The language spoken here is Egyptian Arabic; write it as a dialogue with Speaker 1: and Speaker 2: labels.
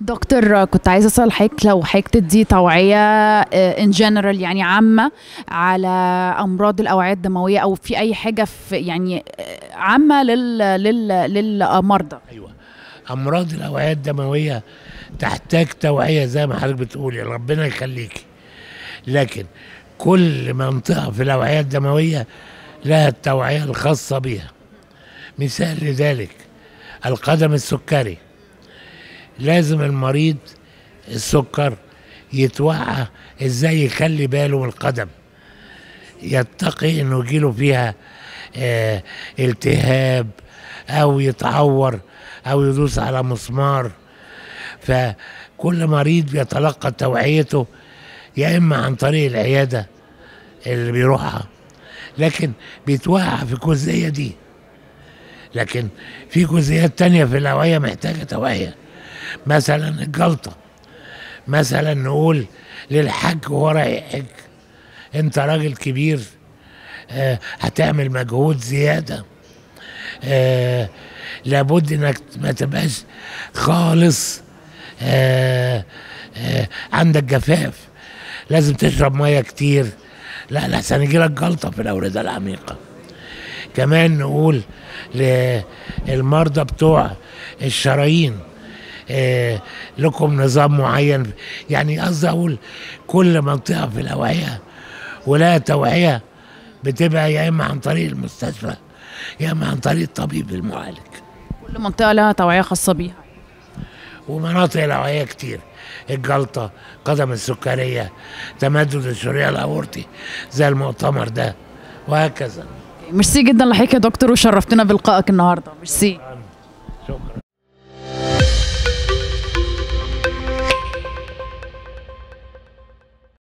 Speaker 1: دكتور كنت عايزه اسال حضرتك لو حضرتك تدي توعيه ان جنرال يعني عامه على امراض الاوعيه الدمويه او في اي حاجه في يعني آه، عامه لل لل للمرضى
Speaker 2: ايوه امراض الاوعيه الدمويه تحتاج توعيه زي ما حضرتك بتقولي ربنا يخليكي لكن كل منطقه في الاوعيه الدمويه لها التوعيه الخاصه بها مثال لذلك القدم السكري لازم المريض السكر يتوعى ازاي يخلي باله من القدم يتقي انه يجيله فيها آه التهاب او يتعور او يدوس على مسمار فكل مريض بيتلقى توعيته يا اما عن طريق العياده اللي بيروحها لكن بيتوعى في الجزئيه دي لكن في جزئيات تانية في الأوعية محتاجة توعية مثلا الجلطة مثلا نقول للحج وهو رايح يحج انت راجل كبير آه هتعمل مجهود زيادة آه لابد انك ما تبقاش خالص آه آه عندك جفاف لازم تشرب ميه كتير لا لحسن يجيلك جلطة في الأوردة العميقة كمان نقول للمرضى بتوع الشرايين آه لكم نظام معين يعني قصدي اقول كل منطقه في الاوعيه ولها توعيه بتبقى يا اما عن طريق المستشفى يا اما عن طريق الطبيب المعالج
Speaker 1: كل منطقه لها توعيه خاصه بيها
Speaker 2: ومناطق الاوعيه كتير الجلطه قدم السكريه تمدد الشريان الاورطي زي المؤتمر ده وهكذا
Speaker 1: ميرسي جدا لحضرتك يا دكتور وشرفتنا بلقائك النهارده ميرسي